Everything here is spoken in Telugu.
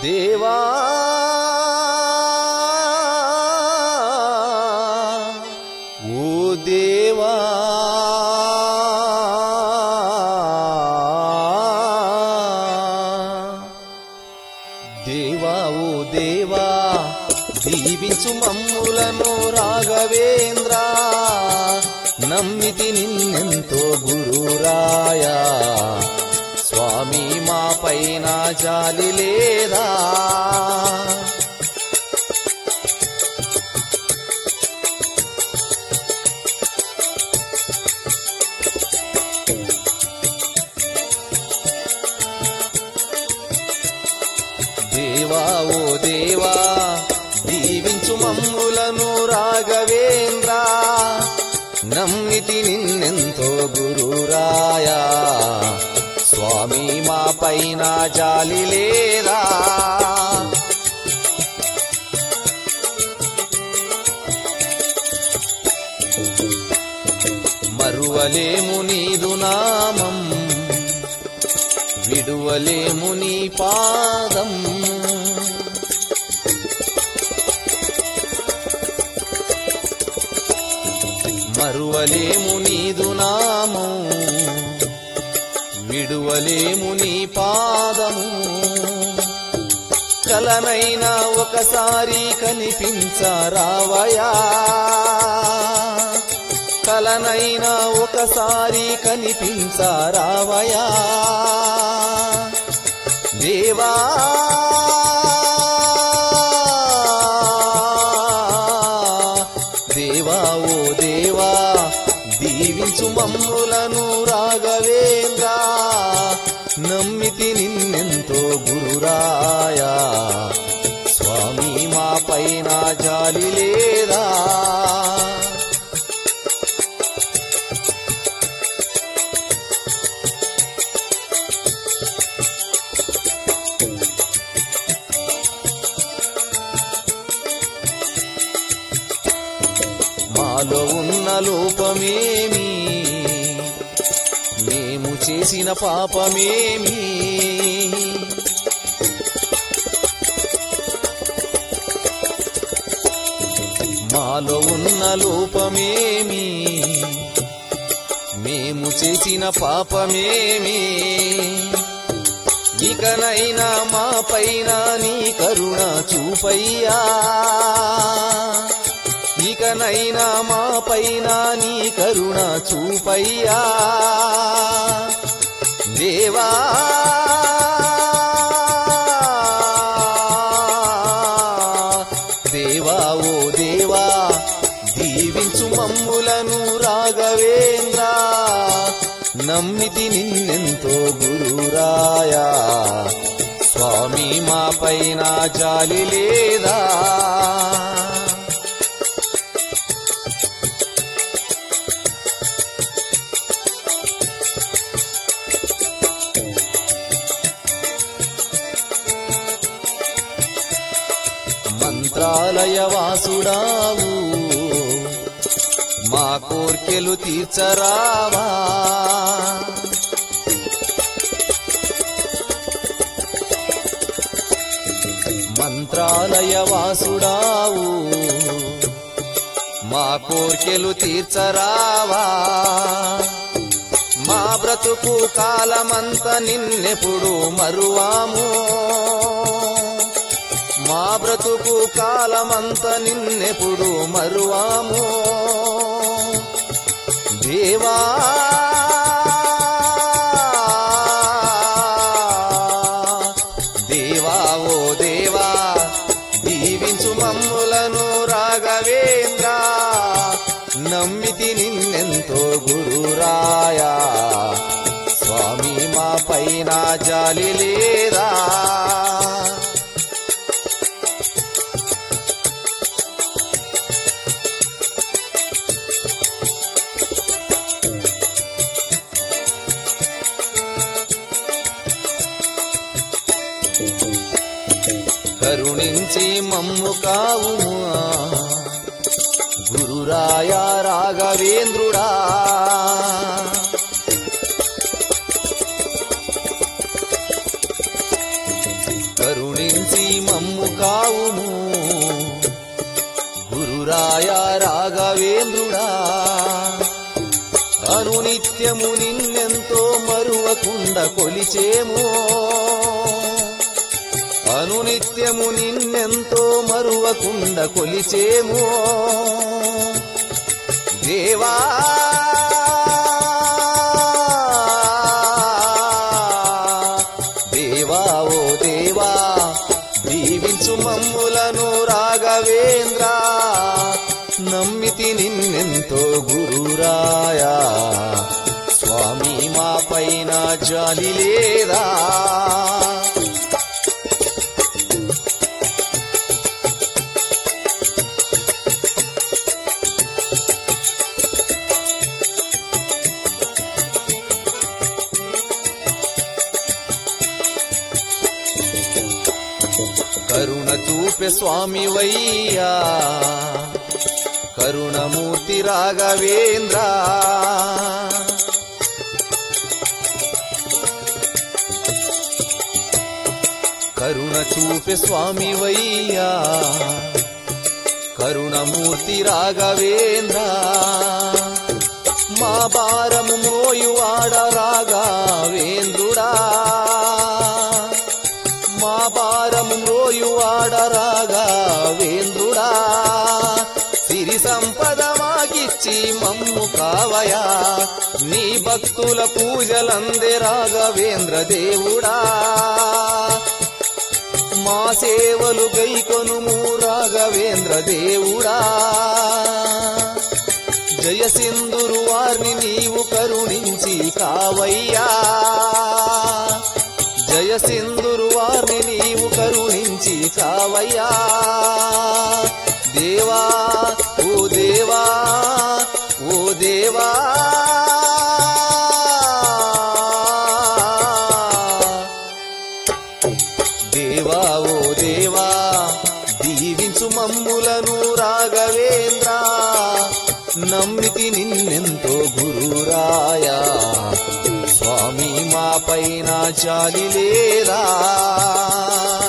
దేవా ఓ దేవా దేవా ఓ దేవా దీవించు మమ్ములను రాఘవేంద్ర నమ్మితి నిన్నెంతో గురురాయా స్వామి మా పైన జాలి లేదా దేవా ఓ దేవా దీవించు మమ్ములను రాఘవేంద్ర నమ్మితి నిన్నెంతో గురురాయా స్వామి మా పైన జాలి లేదా మరువలేము నీదు నామం విడువలేము నీ పాదం మరువలేము నీదు నామం విడువలేము నీ పాదము కలనైనా ఒకసారి కనిపించరావయా కలనైనా ఒకసారి కనిపించరావయా దేవా దేవా ఓ దేవా దీవించు మమ్ములను రాఘవేంద్ర నమ్మితి నిన్నెంతో గురురాయా స్వామి మా పైన జాలి లేదా మాలో ఉన్న లోపమేమి మేము చేసిన పాపమేమి మాలో ఉన్న లోపమేమి మేము చేసిన పాపమేమి ఇకనైనా మా పైన నీ కరుణ చూపయ్యా ఇకనైనా మా పైన నీ కరుణ చూపయ్యా దేవా దేవా ఓ దేవా దీవించు మమ్ములను రాఘవేంద్ర నమ్మితి నిన్నెంతో గురురాయా స్వామి మా పైన జాలి లేదా మంత్రాలయ వాసుడావు మా కోర్కెలు తీర్చరావా మంత్రాలయ వాసుడావు మా కోర్కెలు తీర్చరావా మా బ్రతుకు కాలమంత నిన్నెప్పుడు మరువాము మా బ్రతుకు కాలమంత నిన్నెప్పుడు మరువాము దేవా దేవా ఓ దేవా దీవించు మమ్ములను రాఘవేంద్ర నమ్మితి నిన్నెంతో గురురాయా స్వామి మా పైన జాలి లేదా కరుణించి మమ్ము కావుము గురురాయ రాఘవేంద్రుడా కరుణించి గురురాయ రాఘవేంద్రుడా అనునిత్యము నిన్నెంతో మరువకుండ కొలిచేమో అనునిత్యము నిన్నెంతో మరువకుండ కొలిచేమో దేవా దేవా ఓ దేవా దీవించు మమ్ములను రాఘవేంద్ర నమ్మితి నిన్నెంతో గురురాయా స్వామి మా పైన జాలి లేదా కరుణ చూపె స్వామి వయ్యా కరుణమూర్తి రాఘవేంద్ర కరుణ చూపె స్వామి వయ్యా కరుణమూర్తి రాఘవేంద్ర మా భారము మోయువాడ రాఘవేంద్రుడా మా భారము మోయువాడ రాఘవేంద్రుడా సిరి సంపద మాకిచ్చి మమ్ము కావయా నీ భక్తుల పూజలందే రాఘవేంద్ర దేవుడా మా సేవలు గైకొనుము రాఘవేంద్ర దేవుడా జయసింధురు వారిని నీవు కరుణించి కావయ్యా జయసింధురు వారిని నీవు కరుణించి కావయ్యా దేవా ఓ దేవా ఓ దేవా దేవా ఓ దేవా దీవించు మమ్ములను రాఘవేంద్ర నమ్మితి నిన్నెంతో గురురాయా స్వామి మా పైన జాలి లేదా